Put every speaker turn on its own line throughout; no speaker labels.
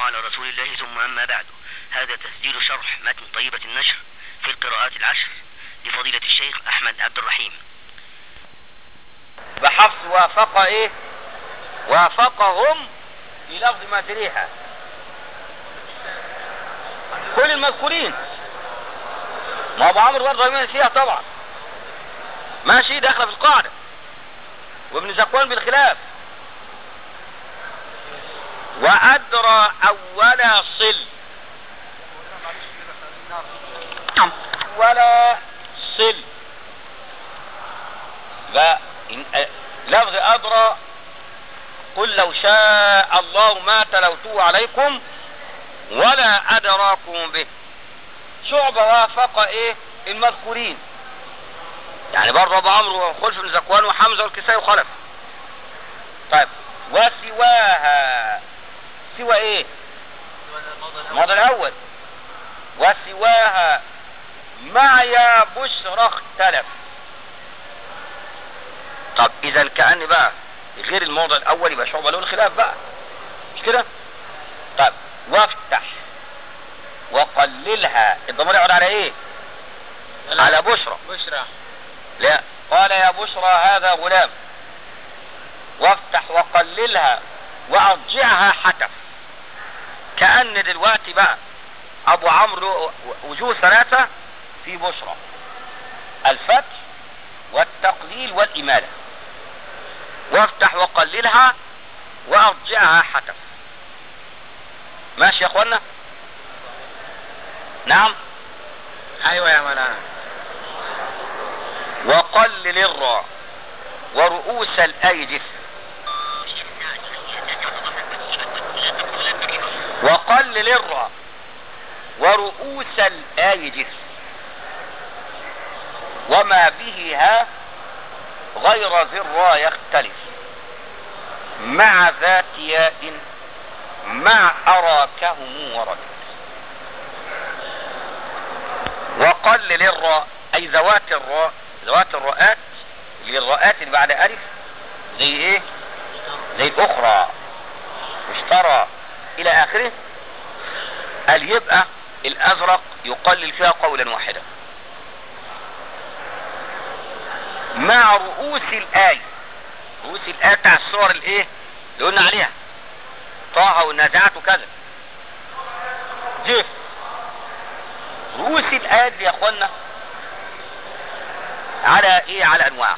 على رسول الله ثم أما بعد هذا تسجيل شرح متن طيبة النشر في القراءات العشر لفضيلة الشيخ أحمد عبد الرحيم
بحفظ وافق ايه وافقهم في لفظ ما تريها كل المذكورين ما ابو عمرو برضه يمين فيها طبعا ماشي داخله في القاعده وابن زكوان بالخلاف وادرى اول صل ولا صل لا لفظ أدرى قل لو شاء الله ما تلوته عليكم ولا أدراكم به شعبة وافق ايه المذكورين يعني برضه ابو عمرو وخلف بن زكوان وحمزه والكسائي وخلف طيب وسواها سوى ايه الموضع الاول وسواها مع يا بشرى اختلف طب اذا كأن بقى غير الموضع الاول يبقى شعبة له الخلاف بقى مش كده طب وافتح وقللها الضمير يعود على ايه على بشرى
بشرى
لا قال يا بشرى هذا غلام وافتح وقللها وارجعها حتف كأن دلوقتي بقى ابو عمرو وجوه ثلاثة في بشرى الفتح والتقليل والإمالة وافتح وقللها وارجعها حتف ماشي يا اخوانا نعم
ايوه يا مولانا
وقلل الراء ورؤوس الايدي وقلل الراء ورؤوس الايدي وما به ها غير ذي الراء يختلف مع ذات ياء مع أراكهم ورد وقلل الراء أي ذوات الراء ذوات الراءات اللي الراءات اللي بعد ألف زي إيه زي الأخرى اشترى إلى آخره قال يبقى الأزرق يقلل فيها قولا واحدا مع رؤوس الآية رؤوس الآية بتاع الصور الايه اللي قلنا عليها طه والنازعات وكذا جف رؤوس الآيات دي يا اخوانا على ايه على انواع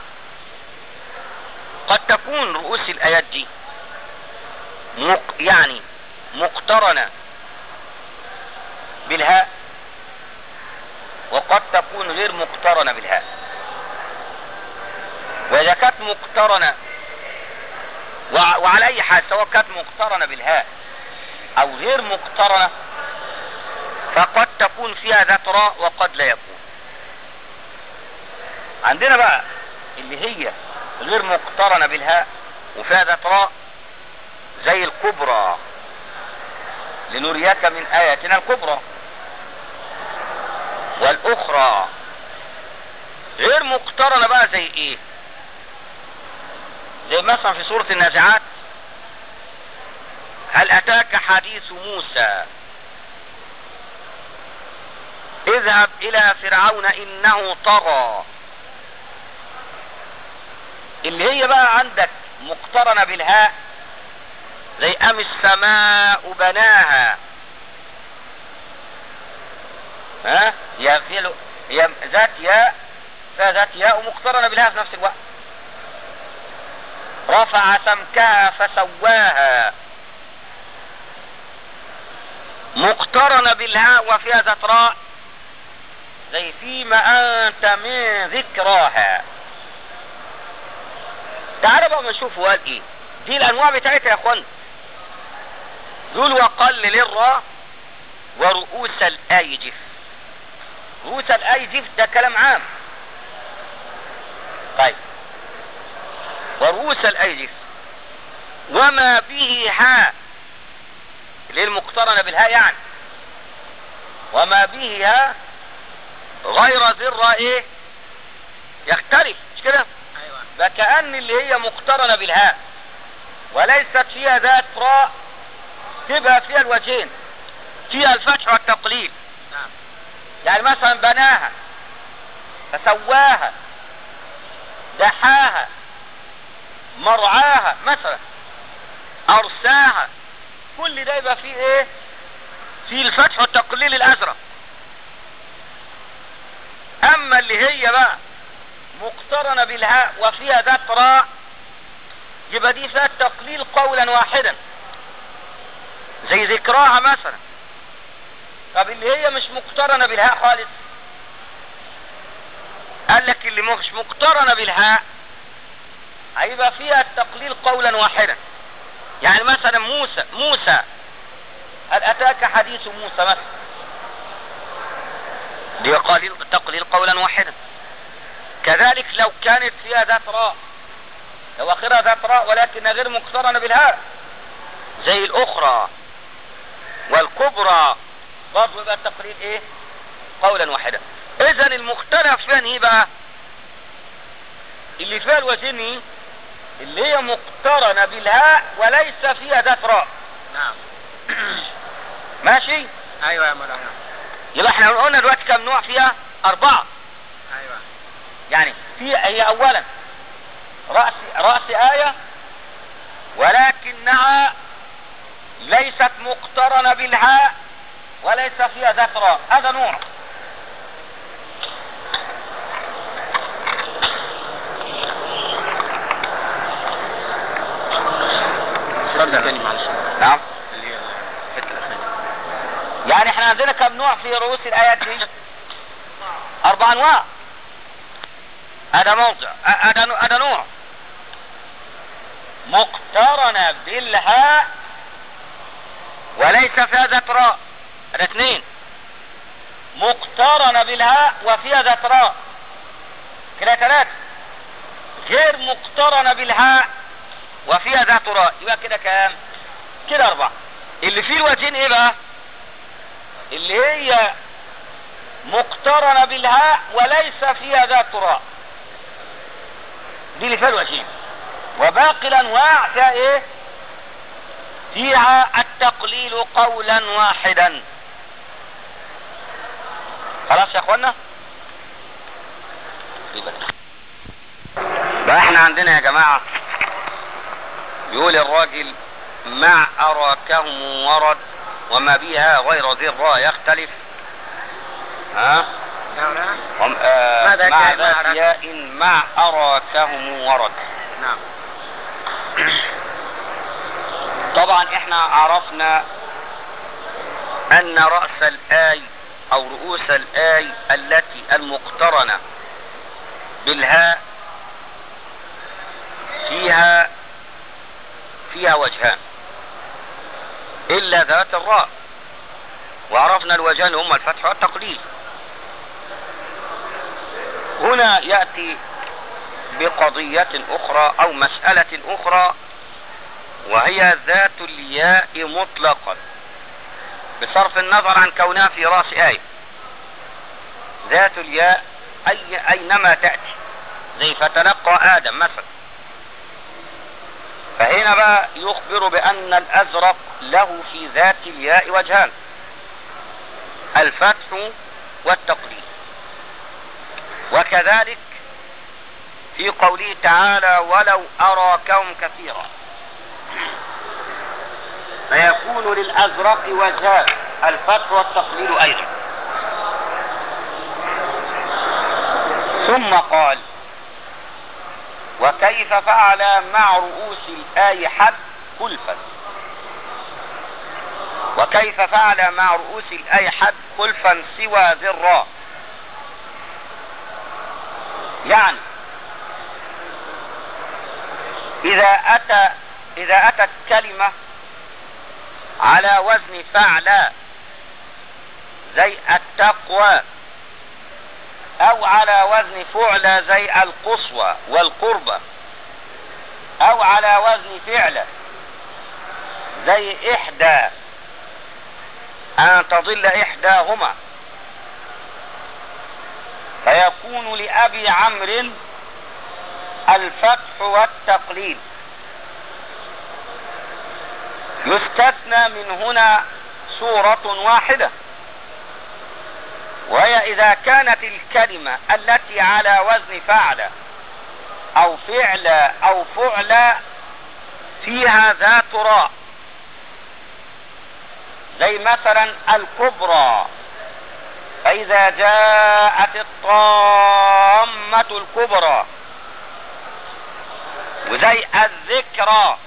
قد تكون رؤوس الآيات دي مق يعني مقترنة بالهاء وقد تكون غير مقترنة بالهاء وإذا كانت مقترنة وع- وعلى أي حال سواء كانت مقترنة بالهاء أو غير مقترنة فقد تكون فيها ذات راء وقد لا يكون عندنا بقى اللي هي غير مقترنة بالهاء وفيها ذات راء زي الكبرى لنريك من آياتنا الكبرى والأخرى غير مقترنة بقى زي ايه زي مثلا في سورة النازعات هل أتاك حديث موسى اذهب إلى فرعون إنه طغى اللي هي بقى عندك مقترنة بالهاء زي أم السماء بناها ها يا فيلو هي ذات ياء فيها ذات ياء ومقترنة بالهاء في نفس الوقت رفع سمكها فسواها مقترنة بالهاء وفيها ذات راء زي فيما انت من ذكراها تعال بقى ما نشوف هو قال ايه دي الانواع بتاعتها يا اخوان دول وقلل الراء ورؤوس الايجف رؤوس الايجف ده كلام عام طيب ورؤوس الايجف وما به هاء اللي هي المقترنه بالهاء يعني وما به هاء غير ذرة ايه يختلف مش كده
ايوه
ده كأن اللي هي مقترنة بالهاء وليست فيها ذات راء تبقى فيها الوجهين فيها الفتح والتقليل
نعم
يعني مثلا بناها فسواها دحاها مرعاها مثلا ارساها كل ده يبقى فيه ايه فيه الفتح والتقليل الازرق اما اللي هي بقى مقترنة بالهاء وفيها ذات راء يبقى دي فيها التقليل قولا واحدا زي ذكراها مثلا طب اللي هي مش مقترنة بالهاء خالص قال لك اللي مش مقترنة بالهاء هيبقى فيها التقليل قولا واحدا يعني مثلا موسى موسى هل اتاك حديث موسى مثلا دي قليل تقليل قولا واحدا كذلك لو كانت فيها ذات راء لو اخرها ذات راء ولكنها غير مقترنة بالهاء زي الاخرى والكبرى برضه يبقى التقليد ايه قولا واحدا اذا المختلف فيها ايه بقى اللي فيها الوزن ايه اللي هي مقترنة بالهاء وليس فيها ذات راء
نعم
ماشي
ايوه يا مولانا
يبقى احنا قلنا دلوقتي كم نوع فيها اربعة
ايوه
يعني في هي اولا رأس رأس آية ولكنها ليست مقترنة بالهاء وليس فيها ذات راء هذا نوع
اتفضل تاني معلش
نعم
اللي هي الحته الاخرانيه
يعني احنا عندنا كم نوع في رؤوس الآيات دي أربع أنواع هذا موضع هذا نوع- هذا نوع مقترنة بالهاء وليس فيها ذات راء هذا اثنين مقترنة بالهاء وفيها ذات راء كده ثلاثة غير مقترنة بالهاء وفيها ذات راء يبقى كده كام كده أربعة اللي فيه الوجهين ايه بقى اللي هي مقترنة بالهاء وليس فيها ذات راء دي اللي فيها الوجهين وباقي الانواع فيها ايه فيها التقليل قولا واحدا خلاص يا اخوانا بقى احنا عندنا يا جماعة يقول الراجل مع أراكهم ورد وما بها غير ذي الراء يختلف ها
يا مولانا
وم- آه،
ماذا
مع
كان مع
ذات
أراك؟
ياء مع أراكهم ورد
نعم
طبعا احنا عرفنا ان رأس الآي او رؤوس الآي التي المقترنة بالهاء فيها فيها وجهان الا ذات الراء وعرفنا الوجهان هما الفتح والتقليل هنا يأتي بقضية اخرى او مسألة اخرى وهي ذات الياء مطلقا بصرف النظر عن كونها في رأس آية ذات الياء أي أينما تأتي زي فتلقى آدم مثلا فهنا بقى يخبر بأن الأزرق له في ذات الياء وجهان الفتح والتقليد وكذلك في قوله تعالى ولو أراكهم كثيرا فيكون للأزرق وجهان الفتح والتقليل أيضا ثم قال وكيف فعل مع رؤوس الآي حد خلفا وكيف فعل مع رؤوس الآي حد خلفا سوى ذي الراء يعني إذا أتى إذا أتت كلمة على وزن فعل زي التقوى او على وزن فعل زي القصوى والقربة او على وزن فعل زي احدى ان تضل احداهما فيكون لابي عمرو الفتح والتقليل يستثنى من هنا صورة واحدة وهي إذا كانت الكلمة التي على وزن فعل أو فعل أو فعل فيها ذات راء زي مثلا الكبرى فإذا جاءت الطامة الكبرى وزي الذكرى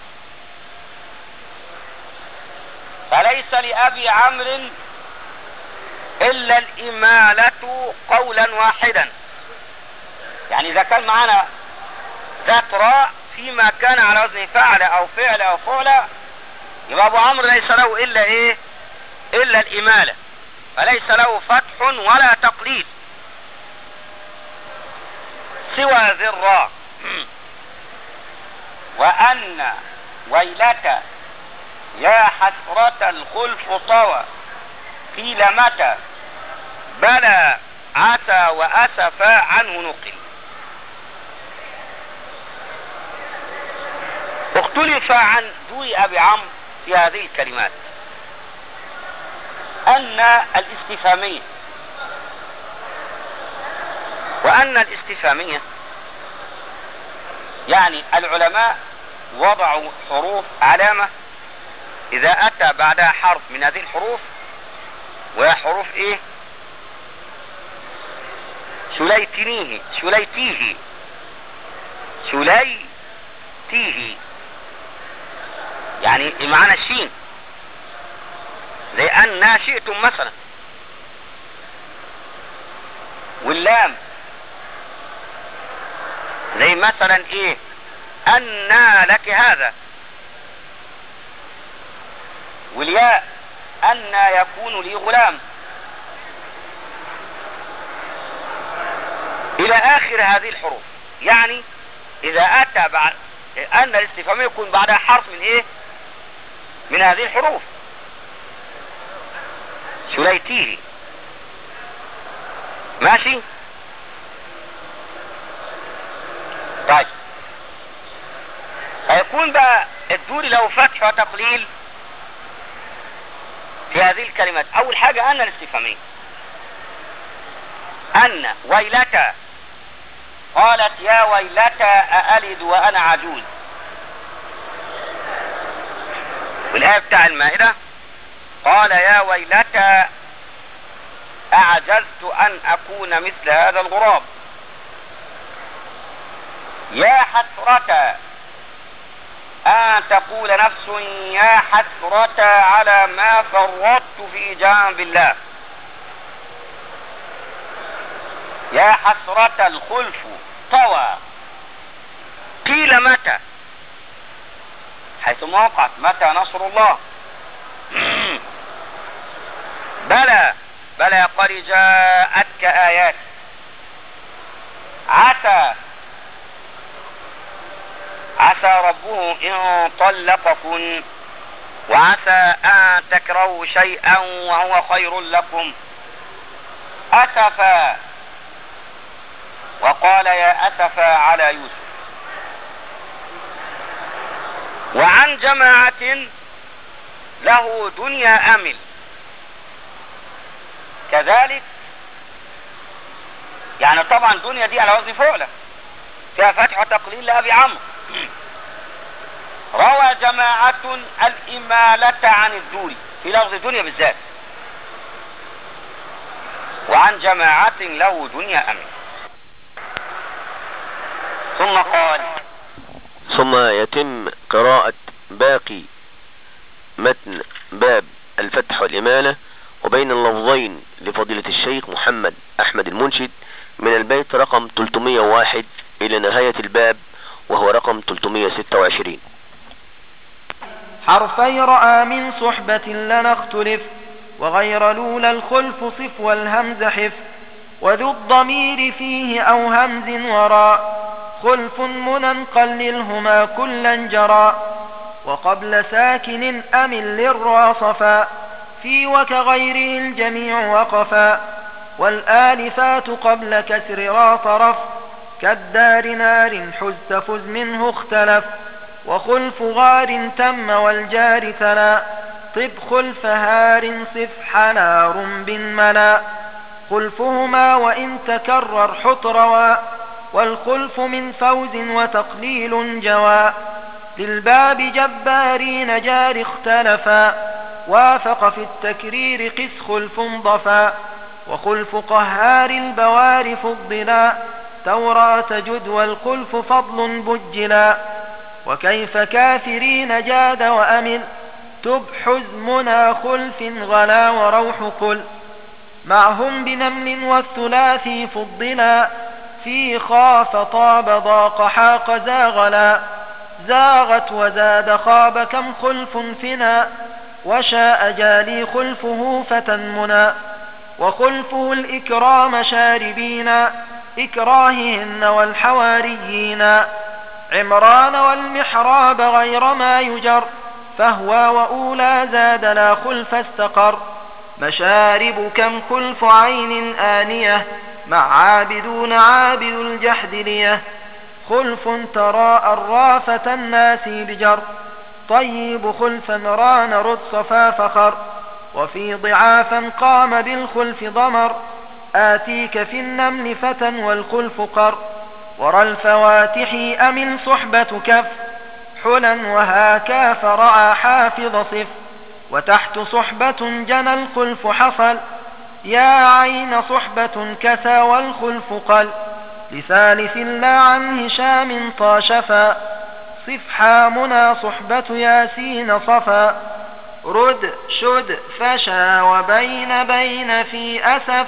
فليس لأبي عمرو إلا الإمالة قولا واحدا يعني إذا كان معنا ذات راء فيما كان على وزن فعل أو فعل أو فعل يبقى أبو عمرو ليس له إلا إيه إلا الإمالة فليس له فتح ولا تقليد سوى ذي الراء وأن ويلك يا حسرة الخلف طوى قيل متى بلى عسى وأسف عنه نقل اختلف عن ذوي أبي عمرو في هذه الكلمات أن الاستفهامية وأن الاستفهامية يعني العلماء وضعوا حروف علامة إذا أتى بعدها حرف من هذه الحروف وهي حروف إيه؟ شليتنيه شليتيه شليتيه يعني معنى الشين زي أن ناشئتم مثلا واللام زي مثلا ايه أنى لك هذا والياء أنى يكون لي غلام إلى آخر هذه الحروف يعني إذا أتى بعد أن الاستفهام يكون بعدها حرف من إيه؟ من هذه الحروف شليتيه ماشي طيب هيكون بقى الدوري له فتح وتقليل في هذه الكلمات اول حاجة ان الاستفهامية ان ويلتا قالت يا ويلتا أألد وأنا عجوز والآية بتاع المائدة قال يا ويلتى أعجزت أن أكون مثل هذا الغراب يا حسرة أن تقول نفس يا حسرة على ما فرطت في جانب الله يا حسرة الخلف طوى قيل متى حيث ما وقعت متى نصر الله بلى بلى قد جاءتك آيات عسى عسى ربه إن طلقكن وعسى أن تكرهوا شيئا وهو خير لكم أسفا وقال يا أسفا على يوسف وعن جماعة له دنيا أمل كذلك يعني طبعا دنيا دي على وزن فعلة فيها فتح وتقليل لأبي عمرو روى جماعة الإمالة عن الدوري في لفظ دنيا بالذات وعن جماعة له دنيا أمل ثم قال
ثم يتم قراءة باقي متن باب الفتح والإمالة وبين اللفظين لفضيلة الشيخ محمد أحمد المنشد من البيت رقم 301 إلى نهاية الباب وهو رقم 326
حرفي رأى من صحبة لنا اختلف وغير لولا الخلف صف والهمز حف وذو الضمير فيه أو همز وراء خلف منى قللهما كلا جرى وقبل ساكن أمل للرا صفا في وكغيره الجميع وقفا والآلفات قبل كسر را طرف كالدار نار حزت فز منه اختلف وخلف غار تم والجار ثنا طب خلف هار صف حنار بالملا خلفهما وإن تكرر حطروا والخلف من فوز وتقليل جوى للباب جبارين جار اختلفا وافق في التكرير قس خلف ضفا وخلف قهار البوار فضلا توراة جد والخلف فضل بجلا وكيف كافرين جاد وأمل تب حزمنا خلف غلا وروح قل معهم بنمل والثلاثي فضلا في خاف طاب ضاق حاق زاغلا زاغت وزاد خاب كم خلف فنا وشاء جالي خلفه فتى منا وخلفه الإكرام شاربين إكراههن والحواريين عمران والمحراب غير ما يجر فهو وأولى زاد لا خلف استقر مشارب كم خلف عين آنية مع عابدون عابد الجحد ليه خلف ترى الرافة الناس بجر طيب خلفا ران رد صفا فخر وفي ضعافا قام بالخلف ضمر آتيك في النمل فتى والخلف قر ورى الفواتح أمل صحبة كف حلا وهاكا فرعى حافظ صف وتحت صحبة جنى الخلف حصل يا عين صحبة كسى والخلف قل لثالث لا عن هشام طاشفا صف حامنا صحبة ياسين صفا رد شد فشا وبين بين في أسف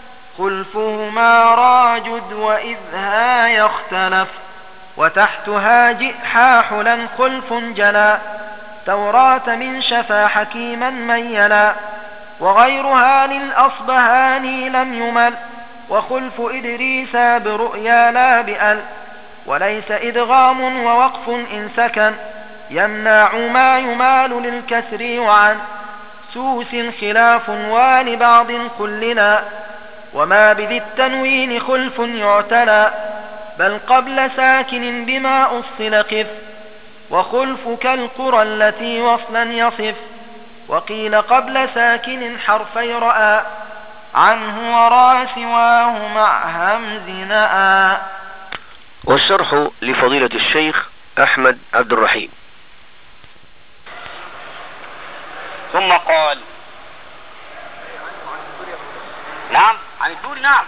خلفهما راجد وإذ ها يختلف وتحتها جئ حاحلا خلف جلا توراة من شفا حكيما ميلا وغيرها للأصبهاني لم يمل وخلف إدريس برؤيا لا بأل وليس إدغام ووقف إن سكن يمنع ما يمال للكسر وعن سوس خلاف ولبعض كلنا وما بذي التنوين خلف يعتلى بل قبل ساكن بما أصل قف وخلف كالقرى التي وصلا يصف وقيل قبل ساكن حرفي رأى عنه ورا سواه مع همز نأى
والشرح لفضيلة الشيخ أحمد عبد الرحيم
ثم قال نعم عن الدوري نعم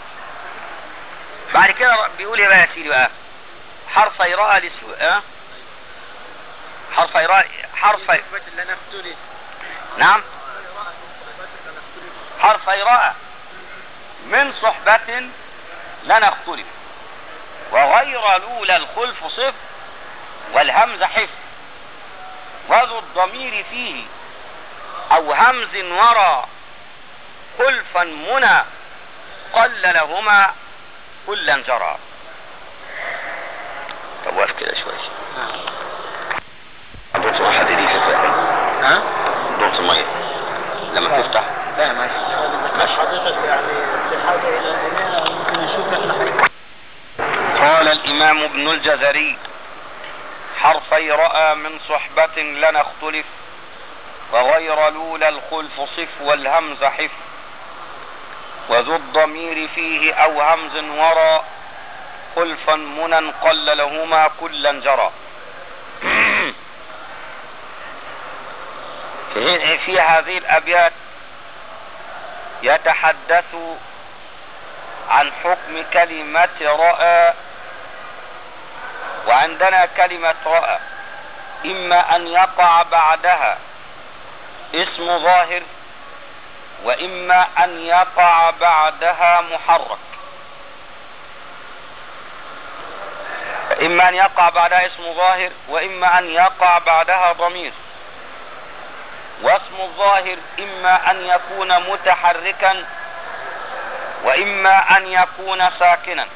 بعد كده بيقول ايه بقى يا سيدي بقى حرف يراء لسو اه حرف يراء حرف
اللي انا افتري
نعم حرف يراء من صحبة لن اختلف وغير لولا الخلف صف والهمز حف وذو الضمير فيه او همز ورى خلفا منى قل لهما كلا جرى طب واقف كده شوي ضغط واحد دي فكرة
ها؟
ضغط المية لما تفتح
لا ماشي
ماشي.
حقيقة يعني في حاجة إلى الإناء ممكن نشوف إحنا حاجة
قال الإمام ابن الجزري حرفي رأى من صحبة لنا اختلف وغير لولا الخلف صف والهمز حف وذو الضمير فيه أو همز ورى خلفا منى قل لهما كلا جرى في في هذه الأبيات يتحدث عن حكم كلمة رأى وعندنا كلمة رأى إما أن يقع بعدها اسم ظاهر وإما أن يقع بعدها محرك إما أن يقع بعدها اسم ظاهر وإما أن يقع بعدها ضمير واسم الظاهر إما أن يكون متحركا وإما أن يكون ساكنا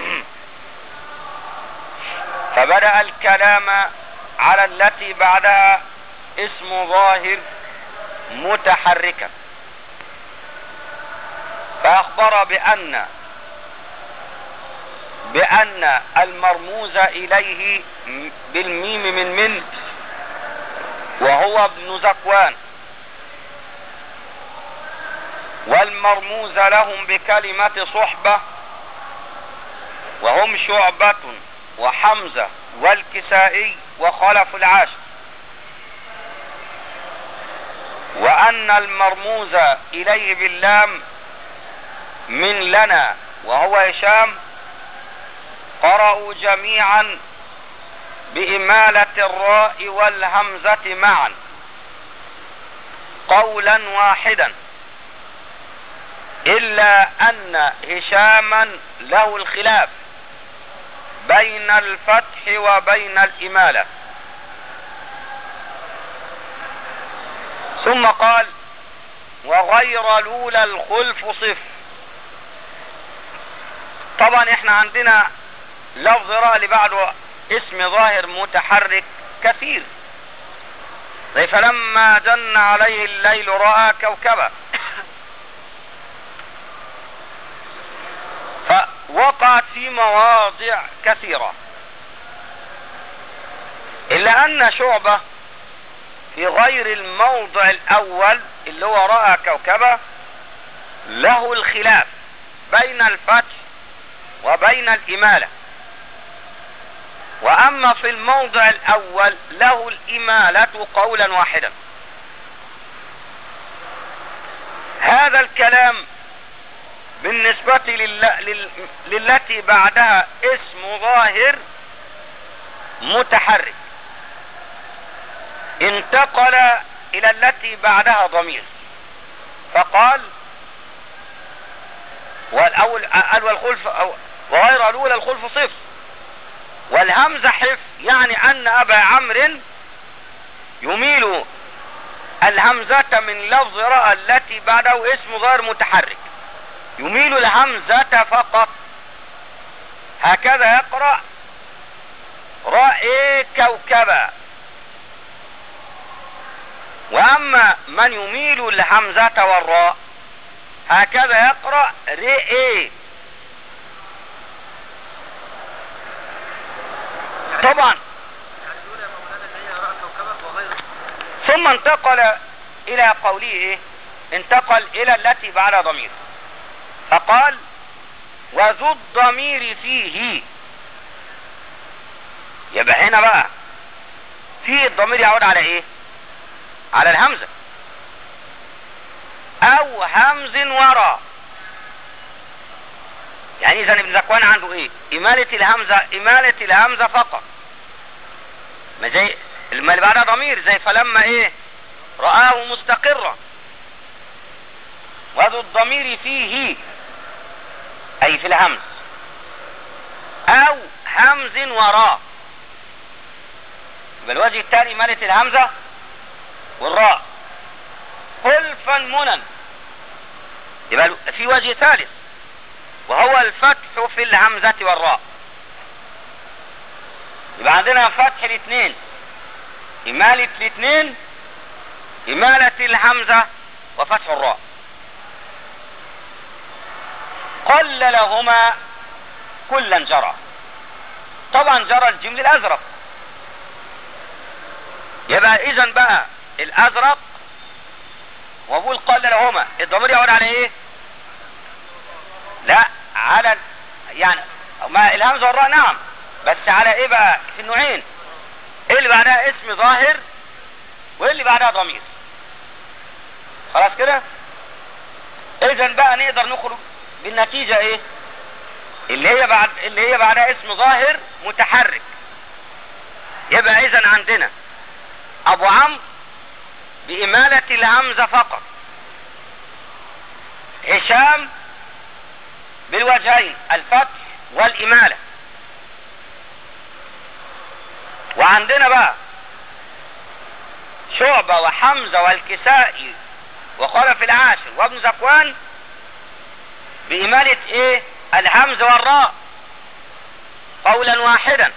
فبدأ الكلام على التي بعدها اسم ظاهر متحركا فأخبر بأن بأن المرموز إليه بالميم من من وهو ابن زكوان والمرموز لهم بكلمة صحبة وهم شعبة وحمزة والكسائي وخلف العاشر وأن المرموز إليه باللام من لنا وهو هشام قرأوا جميعا بإمالة الراء والهمزة معا قولا واحدا إلا أن هشاما له الخلاف بين الفتح وبين الإمالة ثم قال وغير لولا الخلف صف طبعا احنا عندنا لفظ راء اللي بعده اسم ظاهر متحرك كثير زي فلما جن عليه الليل رأى كوكبا فوقعت في مواضع كثيرة إلا أن شعبة في غير الموضع الأول اللي هو رأى كوكبا له الخلاف بين الفتح وبين الإمالة وأما في الموضع الأول له الإمالة قولا واحدا هذا الكلام بالنسبة لل... لل... للتي بعدها اسم ظاهر متحرك انتقل الى التي بعدها ضمير فقال والاول قال والخلف وغير الاولى الخلف صفر والهمزة حف يعني ان ابا عمرو يميل الهمزة من لفظ رأى التي بعده اسم ظاهر متحرك يميل الهمزة فقط هكذا يقرأ رأي كوكبا واما من يميل الهمزة والراء هكذا يقرأ رئي طبعا ثم انتقل الى قوله ايه انتقل الى التي بعد ضمير فقال وذو الضمير فيه يبقى هنا بقى فيه الضمير يعود على ايه على الهمزة او همز وراء يعني اذا ابن زكوان عنده ايه امالة الهمزة امالة الهمزة فقط ما زي ما اللي بعدها ضمير زي فلما ايه رآه مستقرا وذو الضمير فيه اي في الهمز او همز وراء يبقى الوجه الثاني مالت الهمزة والراء خلفا منن يبقى في وجه ثالث وهو الفتح في الهمزة والراء يبقى عندنا فتح الاثنين إمالة الاثنين إمالة الهمزة وفتح الراء قللهما كلا جرى طبعا جرى الجمل الازرق يبقى اذا بقى الازرق وابوه قللهما الضمير يعود على ايه لا على يعني ما الهمزه والراء نعم بس على ايه بقى في النوعين ايه اللي بعدها اسم ظاهر وايه اللي بعدها ضمير خلاص كده اذا بقى نقدر نخرج بالنتيجة ايه اللي هي بعد اللي هي بعدها اسم ظاهر متحرك يبقى اذا عندنا ابو عمرو بامالة الهمزة فقط هشام بالوجهين الفتح والامالة وعندنا بقى شعبة وحمزة والكسائي وخلف العاشر وابن زكوان بإمالة ايه الهمز والراء قولا واحدا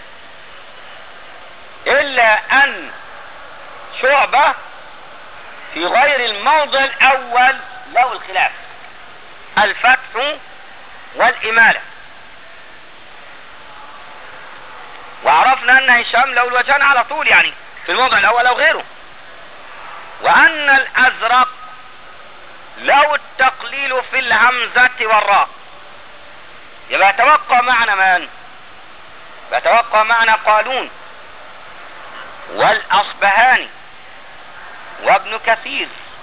الا ان شعبة في غير الموضع الاول له الخلاف الفتح والامالة وعرفنا ان هشام له الوجهان على طول يعني في الموضع الاول او غيره وان الازرق له التقليل في الهمزة والراء يبقى يتوقع معنى من يتوقع معنى قالون والاصبهاني وابن كثير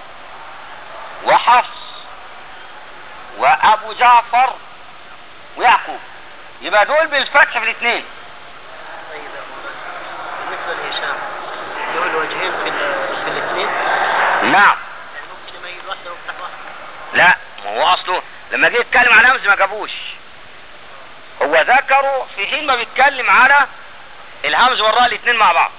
وحفص وابو جعفر ويعقوب يبقى دول بالفتح في الاثنين
طيب يا مولانا بالنسبة لهشام له الوجهين في ال- في الاثنين
نعم
يعني ممكن يميل واحدة ويفتح واحدة
لا ما هو اصله لما جه يتكلم عن همز ما جابوش هو ذكره في حين ما بيتكلم على الهمز والراء الاثنين مع بعض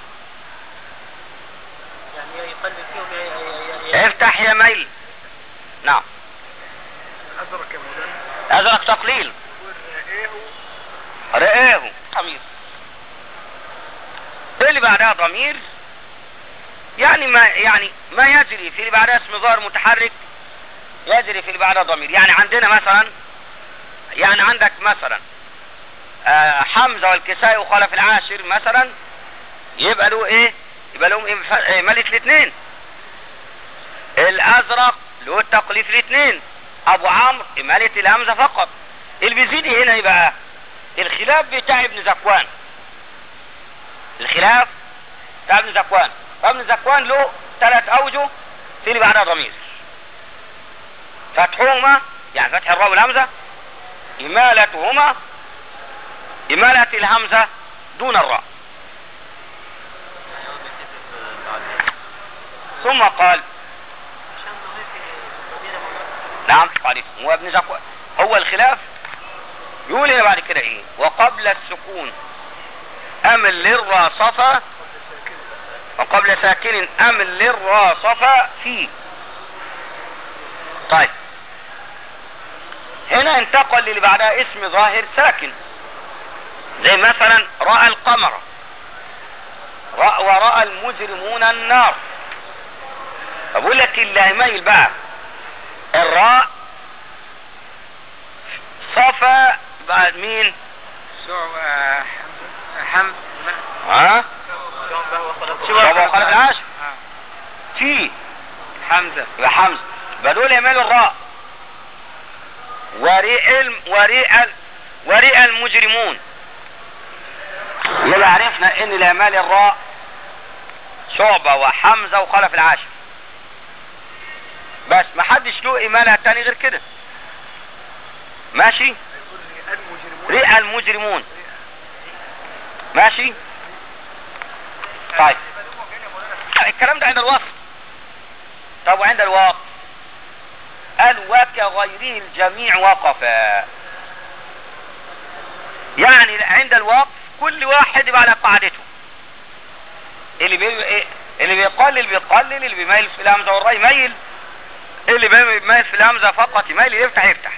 يعني يقلب فيهم ي- ي- ي- ي-
افتح يا ميل نعم
أزرق يا مولانا
ازرق تقليل
والرئيه
رئاه ضمير اللي بعدها ضمير يعني ما يعني ما يجري في اللي بعدها اسم ظاهر متحرك يجري في اللي بعدها ضمير يعني عندنا مثلا يعني عندك مثلا آه حمزة والكسائي وخلف العاشر مثلا يبقى له ايه يبقى لهم إيه ف- إيه ملك الاثنين الازرق له التقليد في الاثنين ابو عمرو امالة الهمزة فقط اللي بيزيد هنا يبقى الخلاف بتاع ابن زكوان الخلاف بتاع ابن زكوان فابن زكوان له ثلاث اوجه في اللي بعدها ضمير فتحهما يعني فتح الراء والهمزه امالتهما اماله الهمزه دون الراء ثم قال
هشام ضمير في الضمير يا مولانا
نعم عليك هو ابن زكوان هو الخلاف يقول هنا بعد كده ايه وقبل السكون امل للراء صفا وقبل ساكن امل للراء صفا في طيب هنا انتقل للي بعدها اسم ظاهر ساكن زي مثلا راى القمر رأى وراى المجرمون النار فبقول لك اللي هيميل بقى الراء صفا بعد مين
حمد
ها
شعبة وخلف
شعبة وخلف العاشر في
حمزة
يبقى حمزة يبقى دول يميلوا الراء وريء الم... وريء ال... وريء المجرمون يبقى عرفنا ان الامال الراء شعبة وحمزة وخلف العاشر بس ما حدش له امالة تاني غير كده ماشي ريء المجرمون ماشي طيب الكلام ده عند الوصف طب وعند الوقف قال وكغيره الجميع وقفا يعني عند الوقف كل واحد يبقى على قاعدته اللي بي... إيه؟ اللي بيقلل بيقلل اللي بيميل في الهمزه والراء يميل اللي بيميل في الهمزه فقط يميل يفتح يفتح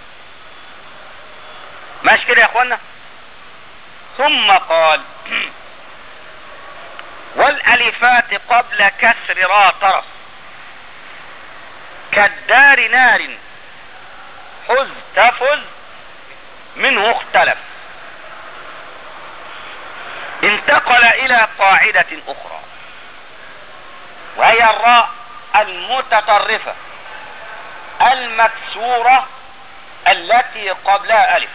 ماشي كده يا اخوانا ثم قال والالفات قبل كسر را طرف كالدار نار حز تفز منه اختلف انتقل الى قاعدة اخرى وهي الراء المتطرفة المكسورة التي قبلها الف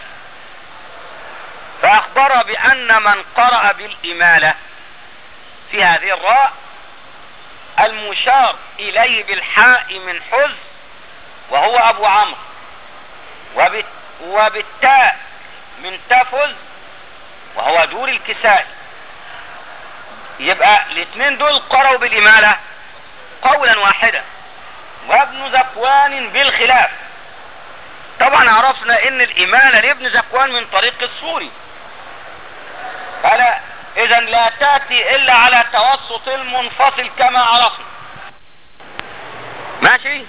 فاخبر بان من قرأ بالامالة في هذه الراء المشار اليه بالحاء من حز وهو ابو عمرو وبت وبالتاء من تفز وهو دور الكسائي يبقى الاثنين دول قرأوا بالإمالة قولا واحدا وابن زكوان بالخلاف طبعا عرفنا ان الإمالة لابن زكوان من طريق السوري فلا اذا لا تأتي الا على توسط المنفصل كما عرفنا ماشي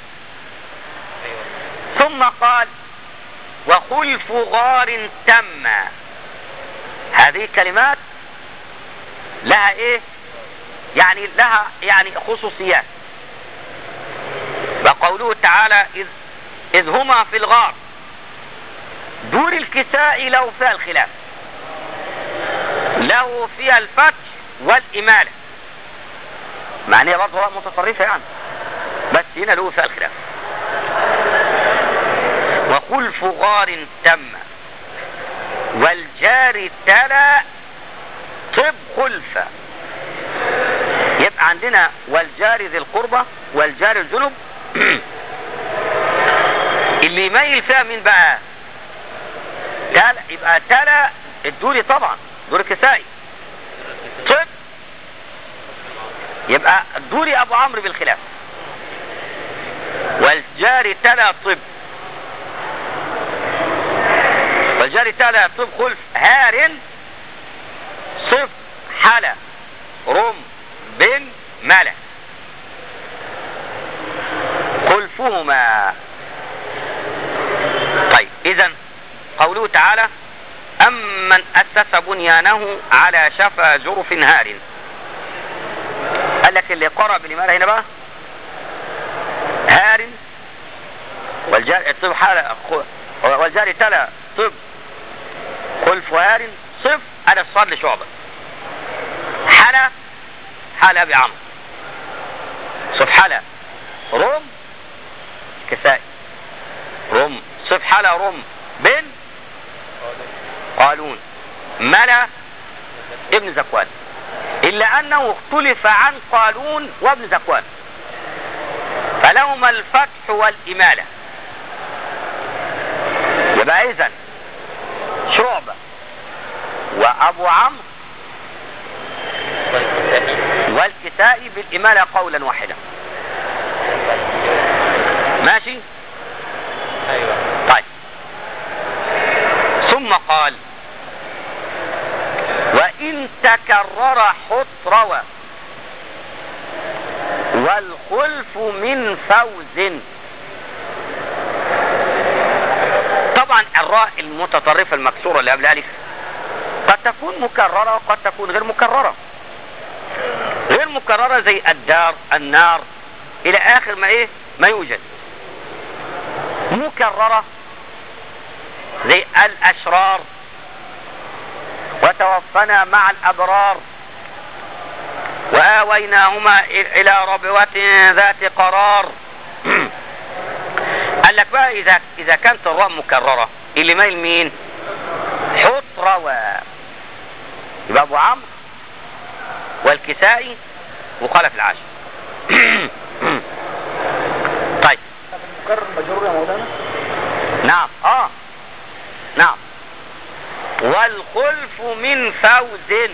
ثم قال وخلف غار تم هذه كلمات لها ايه يعني لها يعني خصوصيات وقوله تعالى إذ, إذ هما في الغار دور الكساء لو فيها الخلاف له فيها الفتح والإمالة معناه برضه راء متصرفة يعني بس هنا له فيها الخلاف وخلف غار تم والجار تلا طب خلفة يبقى عندنا والجار ذي القربة والجار الجنب اللي يميل فيها مين بقى تلا يبقى تلا الدوري طبعا دور كسائي طب يبقى الدوري ابو عمرو بالخلاف والجار تلا طب والجار تلا طب خلف هار صف حلا رم بن ملا خلفهما طيب اذا قوله تعالى أمن أسس بنيانه على شفا جرف هار قال لك اللي قرأ بالإمارة هنا بقى هار والجار طب حال والجار تلا طب خلف هار صف على الصاد لشعبة حلا حلا أبي عمرو صف حلا رم كسائي رم صف حلا رم بن قالون ملا ابن زكوان إلا أنه اختلف عن قالون وابن زكوان فلهما الفتح والإمالة يبقى إذن شعبة وأبو عمرو والكسائي بالإمالة قولا واحدا ماشي
ايوه
طيب ثم قال وإن تكرر حط روى والخلف من فوز طبعا الراء المتطرفة المكسورة اللي قبل ألف قد تكون مكررة وقد تكون غير مكررة غير مكررة زي الدار النار إلى آخر ما إيه ما يوجد مكررة زي الأشرار وتوفنا مع الأبرار وآويناهما إلى ربوة ذات قرار قال لك بقى إذا إذا كانت الراء مكررة اللي مايل مين؟ حط روى يبقى أبو عمرو والكسائي وخلف العاشر طيب
مكرر مجرور يا مولانا
نعم اه نعم والخلف من فوز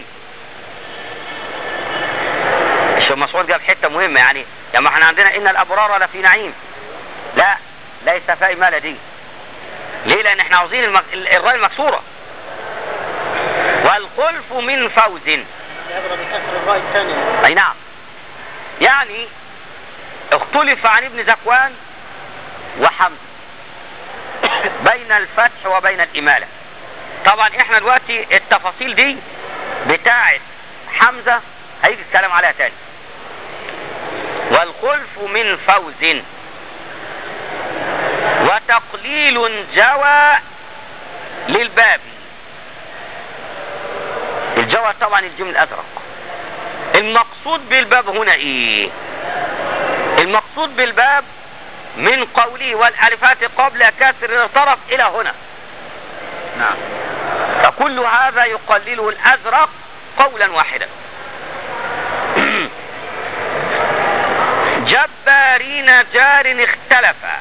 الشيخ مسعود جاب حته مهمه يعني يعني احنا عندنا ان الابرار لفي نعيم لا ليس في إمالة دي ليه لان احنا عاوزين المك... الراء المكسوره والخلف من فوز
يضرب بكسر الراء الثانية
اي نعم يعني اختلف عن ابن زكوان وحمد بين الفتح وبين الإمالة طبعا احنا دلوقتي التفاصيل دي بتاعت حمزة هيجي الكلام عليها تاني والخلف من فوز وتقليل جوى للباب الجوى طبعا الجمل الازرق المقصود بالباب هنا ايه المقصود بالباب من قوله والالفات قبل كسر الطرف الى هنا نعم فكل هذا يقلله الازرق قولا واحدا جبارين جار اختلفا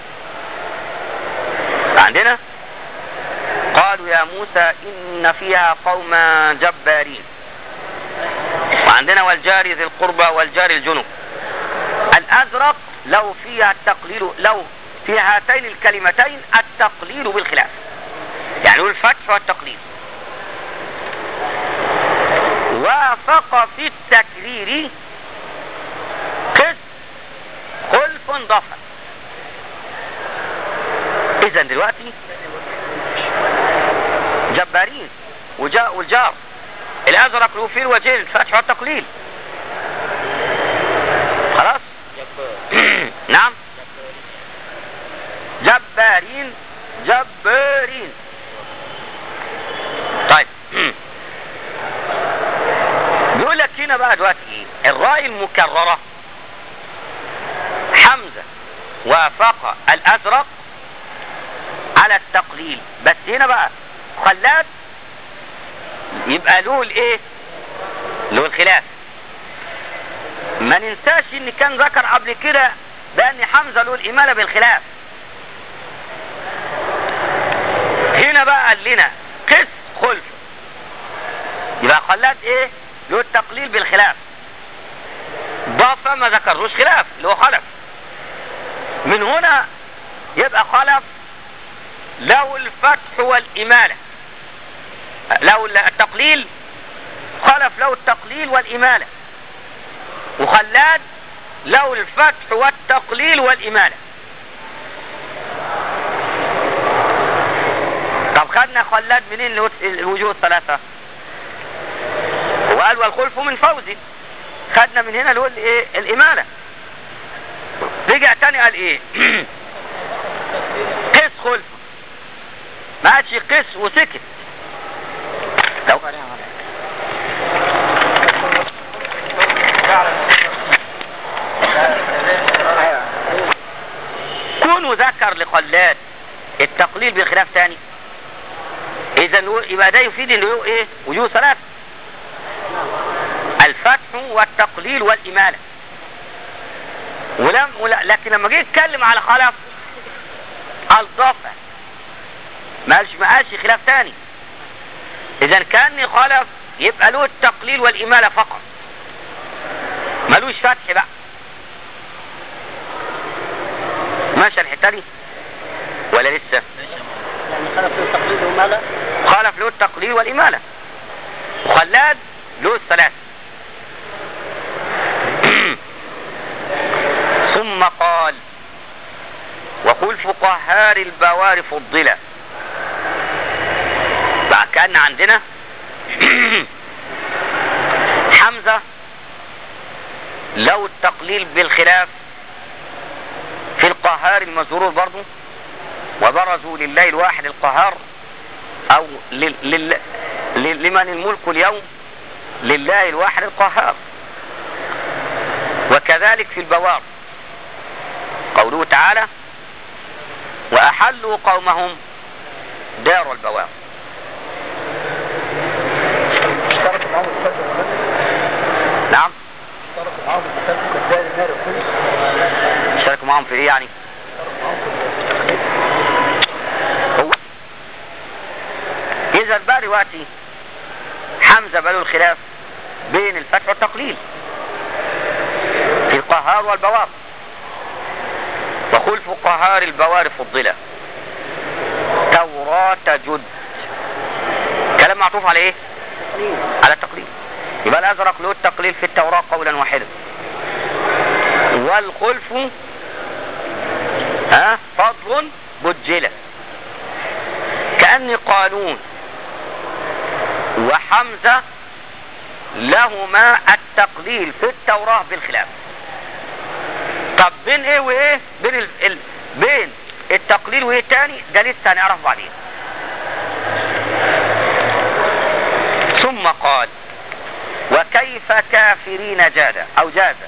عندنا قالوا يا موسى إن فيها قوما جبارين وعندنا والجار ذي القربى والجار الجنوب الأزرق لو فيها التقليل لو في هاتين الكلمتين التقليل بالخلاف يعني الفتح والتقليل وافق في التكرير قس خلف ضفر اذا دلوقتي جبارين وجاء والجار الازرق له فيه الوجهين الفتح والتقليل خلاص نعم جبارين جبارين طيب هنا بقى دلوقتي ايه الراء المكررة حمزة وافق الازرق على التقليل بس هنا بقى خلاد يبقى له الايه له الخلاف ما ننساش ان كان ذكر قبل كده بان حمزة له الامالة بالخلاف هنا بقى قال لنا قس خلف يبقى خلاد ايه له التقليل بالخلاف ضاف ما ذكروش خلاف اللي هو خلف من هنا يبقى خلف له الفتح والإمالة له التقليل خلف له التقليل والإمالة وخلاد له الفتح والتقليل والإمالة طب خدنا خلاد منين الو- الوجوه الثلاثة وقال والخلف من فوزي خدنا من هنا اللي هو الايه الإمالة رجع تاني قال ايه قس خلف ما عادش قس وسكت لو كونه ذكر لخلاد التقليل بخلاف ثاني اذا هو- يبقى ده يفيد انه له ايه وجوه ثلاث الفتح والتقليل والاماله ولم ولا لكن لما جه يتكلم على خلف قال ضفع ما قالش ما قالش خلاف ثاني اذا كان خلف يبقى له التقليل والاماله فقط ملوش فتح بقى ماشي الحته دي ولا لسه
يعني خلف له تقليد وماله
خالف له التقليل والإمالة وخلاد له الثلاث ثم قال وخلف قهار البوار فضلا بقى كأن عندنا حمزة لو التقليل بالخلاف في القهار المزرور برضو وبرزوا لله الواحد القهار او لل... لل... لل... لمن الملك اليوم لله الواحد القهار وكذلك في البوار قوله تعالى واحلوا قومهم دار البوار
اشترك معاهم الفتح
نعم
اشترك معاهم الفتح كالدار النار وكل
اشتركوا معهم في ايه يعني هو اذا بقى دلوقتي حمزه بقى له الخلاف بين الفتح والتقليل في القهار والبوار وخلف قهار البوار فضله توراة جد كلام معطوف على ايه على التقليل يبقى الازرق له التقليل في التوراة قولا واحدا والخلف ها فضل بجلة كأن قانون وحمزة لهما التقليل في التوراة بالخلاف طب بين ايه وايه بين ال... ال... بين التقليل وايه تاني ده لسه هنعرف بعدين ثم قال وكيف كافرين جاد او جاز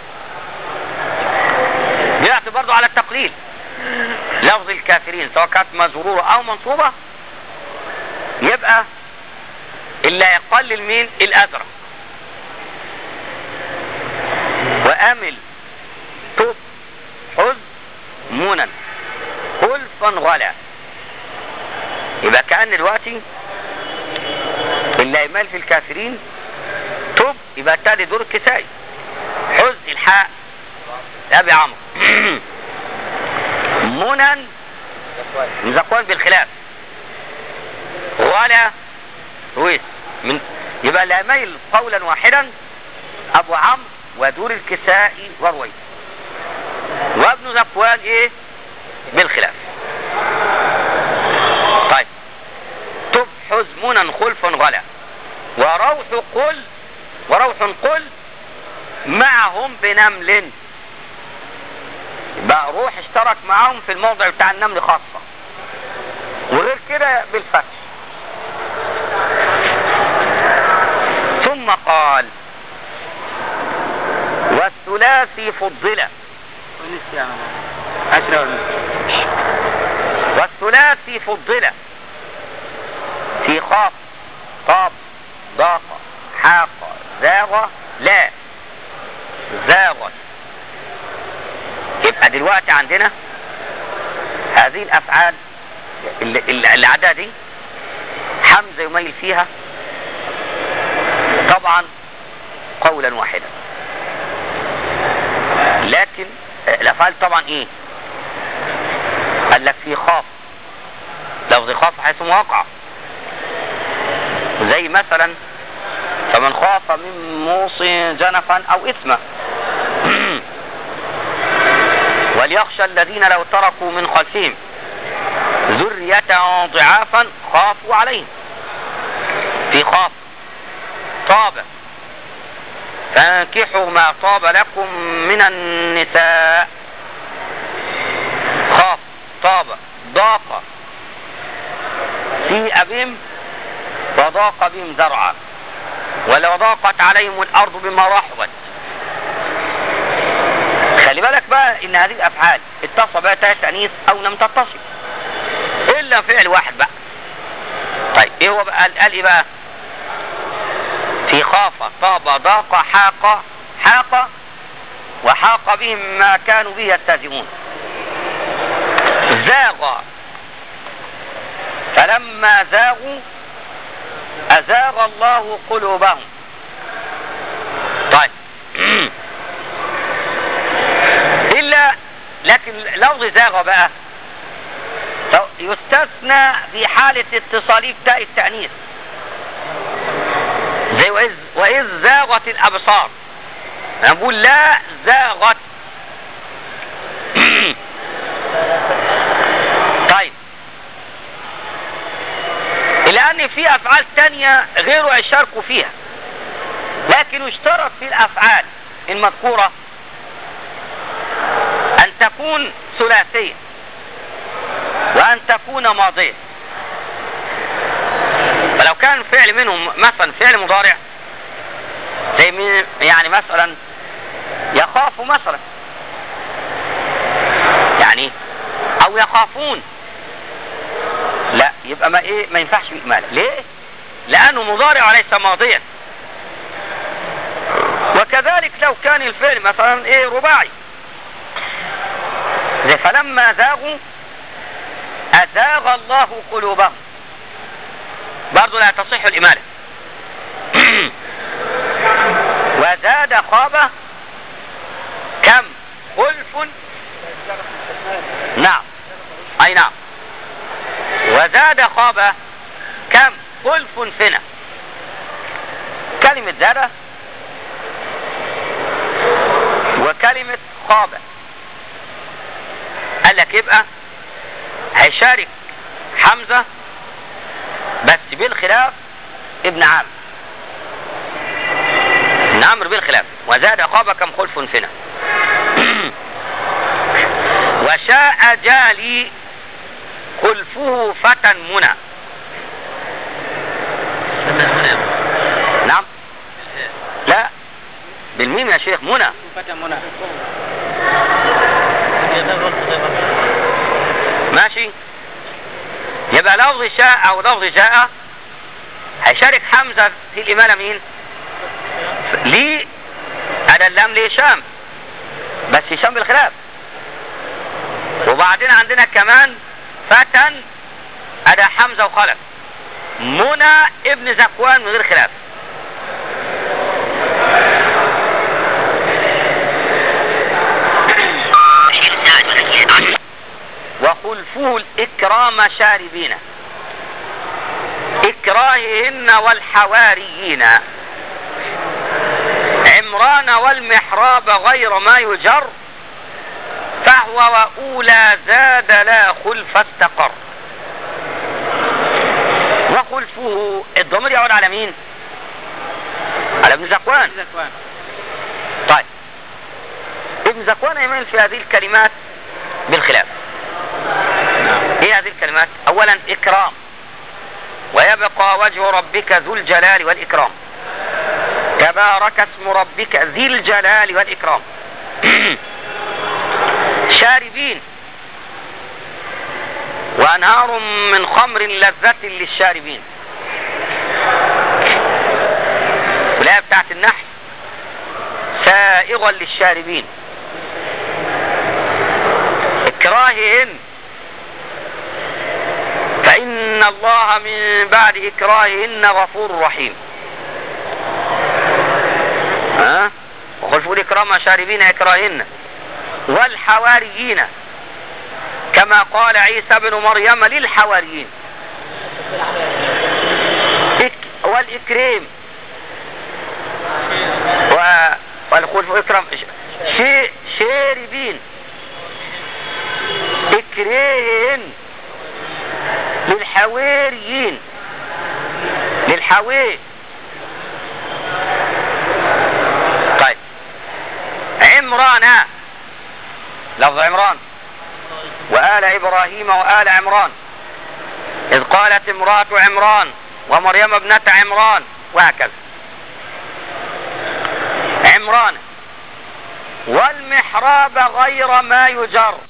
بيعطي برضو على التقليل لفظ الكافرين سواء كانت مزرورة او منصوبة يبقى اللي يقلل مين الازرق وامل تب حز منى خلفا غلا يبقى كأن دلوقتي اللي يمال في الكافرين تب يبقى التالي دور الكسائي حز الحاء ابي عمرو منى من ذكوان بالخلاف ولا رويس من يبقى لا يميل قولا واحدا ابو عمرو ودور الكسائي ورويس وابن ذكوان ايه بالخلاف طيب تبحث منى خلفا غلا وروح قل وروح قل معهم بنمل بقى روح اشترك معاهم في الموضع بتاع النمل خاصة وغير كده بالفتح ثم قال والثلاثي فضل
ونسي يا عم. عشرة ونص
والثلاثي فضل في خاف طاب ضاق حاق زاغ لا زاغت يبقى دلوقتي عندنا هذه الافعال اللي, اللي اللي عدها دي حمزه يميل فيها طبعا قولا واحدا لكن آه، الافعال طبعا ايه قال لك في خاف لفظ خاف حيث واقع زي مثلا فمن خاف من موص جنفا او اثما وليخشى الذين لو تركوا من خلفهم ذرية ضعافا خافوا عليهم في خاف طاب فانكحوا ما طاب لكم من النساء خاف طاب ضاق في أبهم وضاق بهم ذرعا ولو ضاقت عليهم الأرض بما رحبت خلي بالك بقى ان هذه الافعال اتصل بها تاء تانيث او لم تتصل الا فعل واحد بقى طيب ايه هو بقى قال ايه بقى في خاف طاب ضاق حاق حاق وحاق بهم ما كانوا به يستهزئون زاغ فلما زاغوا أزاغ الله قلوبهم طيب إلا لكن لفظ زاغ بقى يستثنى في حالة اتصاله بتاء التأنيث زي وإذ, وإذ زاغت الأبصار نقول لا زاغت طيب إلى أن في أفعال تانية غيره يشاركوا فيها لكن يشترط في الأفعال المذكورة أن تكون ثلاثية وأن تكون ماضية فلو كان فعل منهم مثلا فعل مضارع زي من يعني مثلا يخاف مثلا يعني او يخافون لا يبقى ما ايه ما ينفعش بإمالة ليه لانه مضارع وليس ماضيا وكذلك لو كان الفعل مثلا ايه رباعي زي فلما زاغوا ازاغ الله قلوبهم برضه لا تصح الإمالة وزاد خاب كم خلف نعم أي نعم وزاد خاب كم خلف فنا كلمة زاد وكلمة خاب قال لك يبقى هيشارك حمزة بس بالخلاف ابن عامر ابن عامر بالخلاف وزاد خاب كم خلف فنا وشاء جالي خلفه فتى منى نعم لا بالميم يا شيخ منى
فتى منى
ماشي يبقى لفظ شاء او لفظ جاء هيشارك حمزة في الإمالة مين ليه هذا اللام لهشام بس هشام بالخلاف وبعدين عندنا كمان فتى هذا حمزة وخلف منى ابن زكوان من غير خلاف وخلفه الإكرام شاربين إكراههن والحواريين عمران والمحراب غير ما يجر فهو وأولى زاد لا خلف استقر وخلفه الضمير يعود على مين على ابن زكوان
زكوان
طيب ابن زكوان يميل في هذه الكلمات بالخلاف ايه هذه الكلمات اولا اكرام ويبقى وجه ربك ذو الجلال والاكرام تبارك اسم ربك ذي الجلال والإكرام شاربين وأنهار من خمر لذة للشاربين الآية بتاعت النحل سائغا للشاربين إكراههن فإن الله من بعد إكراههن غفور رحيم ها وقل فقول إكرام شاربين إكراههن والحواريين كما قال عيسى بن مريم للحواريين إك- والإكريم و... والخلف إكرام شي... شاربين إكريهن للحواريين للحوي طيب عمران لفظ عمران وآل إبراهيم وآل عمران إذ قالت امرأة عمران ومريم ابنة عمران وهكذا عمران والمحراب غير ما يجر